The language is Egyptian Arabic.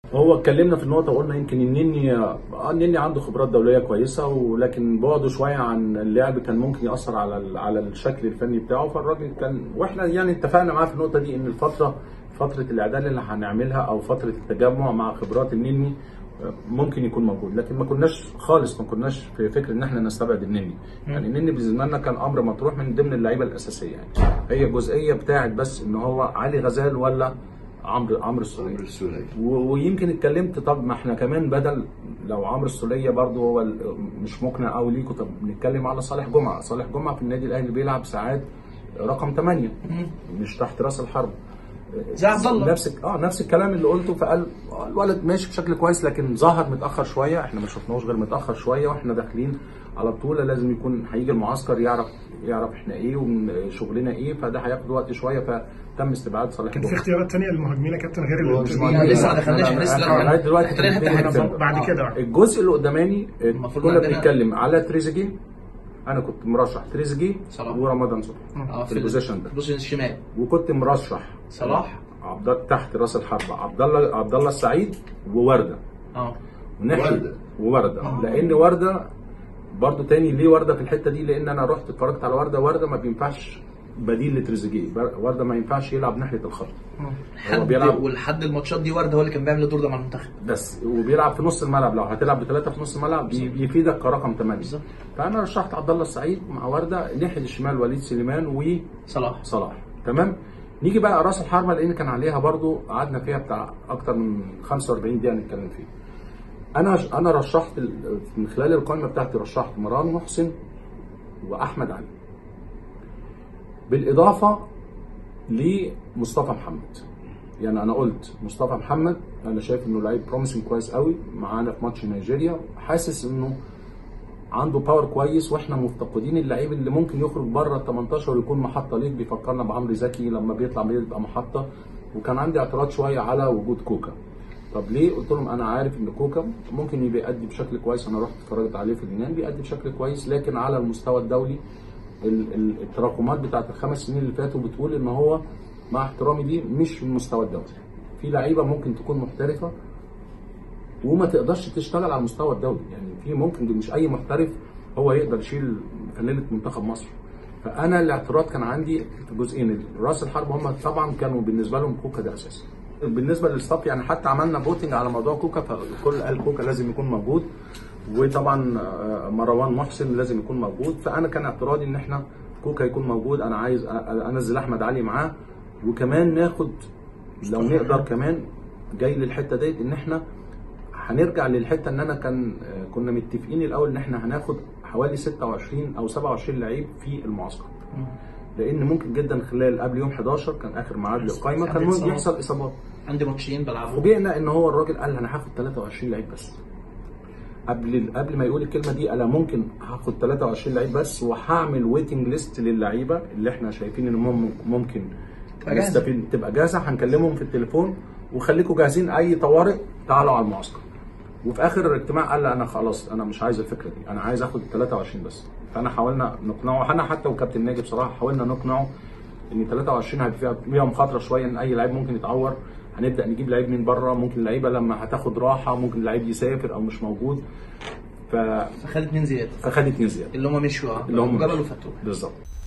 هو اتكلمنا في النقطه وقلنا يمكن النني آه، النني عنده خبرات دوليه كويسه ولكن بعده شويه عن اللعب كان ممكن ياثر على ال- على الشكل الفني بتاعه فالراجل كان واحنا يعني اتفقنا معاه في النقطه دي ان الفتره فتره الاعداد اللي هنعملها او فتره التجمع مع خبرات النني آه، ممكن يكون موجود لكن ما كناش خالص ما كناش في فكر ان احنا نستبعد النني يعني النني بالنسبه لنا كان امر مطروح من ضمن اللعيبه الاساسيه يعني هي الجزئيه بتاعت بس ان هو علي غزال ولا عمرو عمرو السوليه عمرو السولية و- ويمكن اتكلمت طب ما احنا كمان بدل لو عمرو السوليه برضه هو ال- مش مقنع قوي ليكوا طب نتكلم على صالح جمعه صالح جمعه في النادي الاهلي بيلعب ساعات رقم 8 مش تحت راس الحرب زي عبد الله. نفس اه نفس الكلام اللي قلته فقال آه، الولد ماشي بشكل كويس لكن ظهر متاخر شويه احنا ما شفناهوش غير متاخر شويه واحنا داخلين على بطوله لازم يكون هيجي المعسكر يعرف يعرف احنا ايه وشغلنا ايه فده هياخد وقت شويه فتم استبعاد صالح كان في جمعه اختيارات تانية للمهاجمين يا كابتن غير هو اللي مش قلت مهاجمين. لي. لسه ما دخلناش لا، لسه لا، لغايه دلوقتي خلينا نبدا الاثنين حته هيتم. بعد كده الجزء اللي قداماني المفروض كنا عندنا- بنتكلم على تريزيجيه انا كنت مرشح تريزيجيه صلاح. ورمضان صبحي اه في البوزيشن ده البوزيشن الشمال وكنت مرشح صلاح عبد الله تحت راس الحربه عبد الله عبد الله السعيد وورده اه وناحيه وردة. وورده لان ورده برضو تاني ليه ورده في الحته دي لان انا رحت اتفرجت على ورده ورده ما بينفعش بديل لتريزيجيه ورده ما ينفعش يلعب ناحيه الخط هو حد بيلعب ولحد الماتشات دي ورده هو اللي كان بيعمل الدور ده مع المنتخب بس وبيلعب في نص الملعب لو هتلعب بثلاثه في نص الملعب بي- بيفيدك كرقم 8 بالظبط. فانا رشحت عبد الله السعيد مع ورده ناحيه الشمال وليد سليمان صلاح وصلاح تمام نيجي بقى راس الحربه لان كان عليها برضو قعدنا فيها بتاع اكتر من 45 دقيقه نتكلم فيها انا انا رشحت ال- من خلال القائمه بتاعتي رشحت مروان محسن واحمد علي بالاضافه لمصطفى محمد يعني انا قلت مصطفى محمد انا شايف انه لعيب بروميسنج كويس قوي معانا في ماتش نيجيريا حاسس انه عنده باور كويس واحنا مفتقدين اللعيب اللي ممكن يخرج بره ال 18 ويكون محطه ليك بيفكرنا بعمرو زكي لما بيطلع بيبقى محطه وكان عندي اعتراض شويه على وجود كوكا طب ليه قلت لهم انا عارف ان كوكا ممكن يبقى يأدي بشكل كويس انا رحت اتفرجت عليه في اليونان بيأدي بشكل كويس لكن على المستوى الدولي ال- ال- التراكمات بتاعت الخمس سنين اللي فاتوا بتقول ان هو مع احترامي دي مش المستوى الدولي في لعيبه ممكن تكون محترفه وما تقدرش تشتغل على المستوى الدولي يعني في ممكن مش اي محترف هو يقدر يشيل فانيله منتخب مصر فانا الاعتراض كان عندي في جزئين راس الحرب هم طبعا كانوا بالنسبه لهم كوكا ده اساسي بالنسبه للستاف يعني حتى عملنا فوتنج على موضوع كوكا فالكل قال كوكا لازم يكون موجود وطبعا آه، مروان محسن لازم يكون موجود فانا كان اعتراضي ان احنا كوكا يكون موجود انا عايز أ- أ- انزل احمد علي معاه وكمان ناخد لو نقدر كمان جاي للحته ديت ان احنا هنرجع للحته ان انا كان آه، كنا متفقين الاول ان احنا هناخد حوالي 26 او 27 لعيب في المعسكر لان ممكن جدا خلال قبل يوم 11 كان اخر ميعاد للقائمه كان ممكن إصابات. يحصل اصابات عندي ماتشين بلعبهم فوجئنا ان هو الراجل قال انا هاخد 23 لعيب بس قبل قبل ما يقول الكلمه دي انا ممكن هاخد 23 لعيب بس وهعمل ويتنج ليست للعيبه اللي احنا شايفين ان مم- ممكن تبقى جاهزة. نستفيد تبقى جاهزه هنكلمهم في التليفون وخليكم جاهزين اي طوارئ تعالوا على المعسكر وفي اخر الاجتماع قال لا انا خلاص انا مش عايز الفكره دي انا عايز اخد 23 بس فانا حاولنا نقنعه انا حتى وكابتن ناجي بصراحه حاولنا نقنعه ان 23 هيبقى فيها فيها مخاطره شويه ان اي لعيب ممكن يتعور هنبدا نجيب لعيب من بره ممكن لعيبه لما هتاخد راحه ممكن لعيب يسافر او مش موجود ف... فخد اتنين زياده فخد اتنين زياده اللي هم مشوا اللي هم جبل مشوا. وفتوح بالظبط